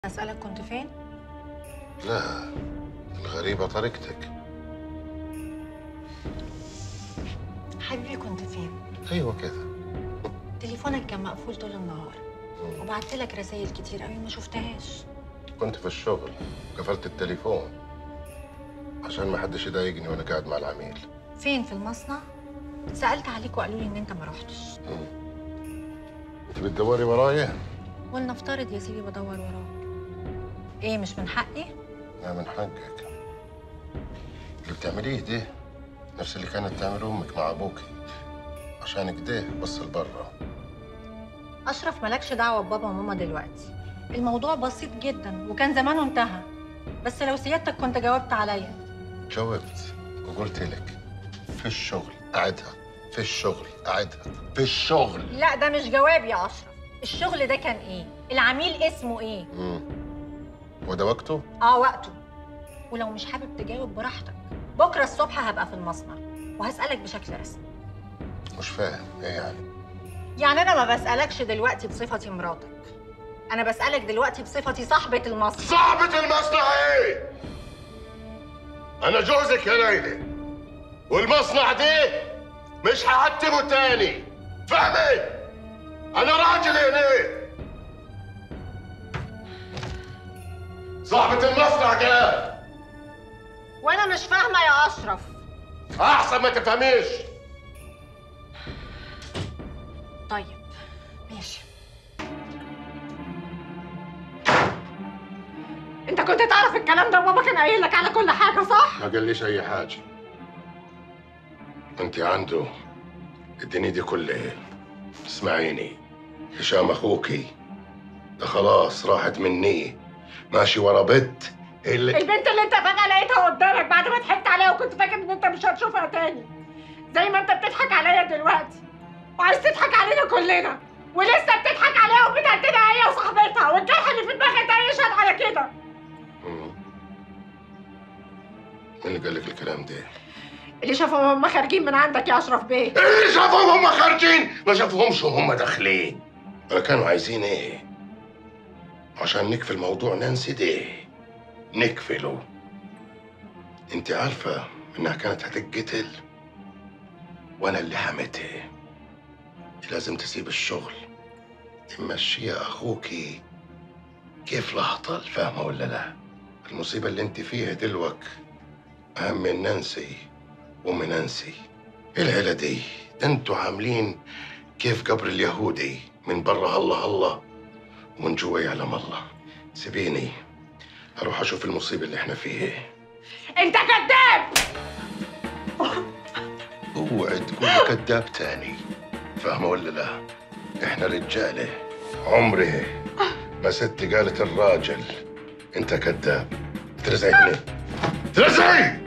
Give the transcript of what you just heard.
أسألك كنت فين؟ لا الغريبة طريقتك حبيبي كنت فين؟ أيوة كذا تليفونك كان مقفول طول النهار وبعت لك رسائل كتير قوي ما شفتهاش كنت في الشغل قفلت التليفون عشان ما حدش يضايقني وأنا قاعد مع العميل فين في المصنع؟ سألت عليك وقالوا لي إن أنت ما رحتش أنت بتدوري ورايا؟ ولنفترض يا سيدي بدور وراك إيه مش من حقي؟ لا من حقك اللي بتعمليه ده نفس اللي كانت تعمله أمك مع أبوكي عشان كده بص لبرا أشرف مالكش دعوة ببابا وماما دلوقتي الموضوع بسيط جدا وكان زمانه انتهى بس لو سيادتك كنت جاوبت عليا جاوبت وقلت لك في الشغل قعدها في الشغل قعدها في الشغل لا ده مش جواب يا أشرف الشغل ده كان إيه؟ العميل اسمه إيه؟ مم. وده وقته؟ اه وقته ولو مش حابب تجاوب براحتك بكره الصبح هبقى في المصنع وهسألك بشكل رسمي مش فاهم ايه يعني؟ يعني انا ما بسألكش دلوقتي بصفتي مراتك انا بسألك دلوقتي بصفتي صاحبة المصنع صاحبة المصنع ايه؟ أنا جوزك يا ليلى والمصنع ده مش هعتبه تاني فاهمة؟ أنا راجل هنا صاحبة المصنع قال وانا مش فاهمة يا اشرف أحسن ما تفهميش طيب ماشي انت كنت تعرف الكلام ده وبابا كان قايل لك على كل حاجة صح؟ ما قاليش أي حاجة أنت عنده الدنيا دي كلها اسمعيني هشام أخوكي ده خلاص راحت مني ماشي ورا بنت اللي البنت اللي انت فجأة لقيتها قدامك بعد ما ضحكت عليها وكنت فاكر ان انت مش هتشوفها تاني زي ما انت بتضحك عليا دلوقتي وعايز تضحك علينا كلنا ولسه بتضحك عليها وبتهددها هي وصاحبتها والجرح اللي في دماغك ده يشهد على كده مم. مين اللي قال لك الكلام ده؟ اللي شافهم هم خارجين من عندك يا اشرف بيه اللي شافهم هم خارجين ما شافهمش وهم داخلين ولا كانوا عايزين ايه؟ عشان نكفي الموضوع نانسي ده نكفله انت عارفة انها كانت هتتقتل وانا اللي حميتها لازم تسيب الشغل تمشيها اخوكي كيف لهطل فاهمة ولا لا المصيبة اللي انت فيها دلوك اهم من نانسي وام نانسي العيلة دي ده انتوا عاملين كيف قبر اليهودي من برا الله الله ومن جوا يعلم الله سيبيني اروح اشوف المصيبة اللي احنا فيها انت كذاب اوعي تكون كذاب تاني فاهمة ولا لا؟ احنا رجالة عمري ما ست قالت الراجل انت كذاب ترزعي هنا ترزعي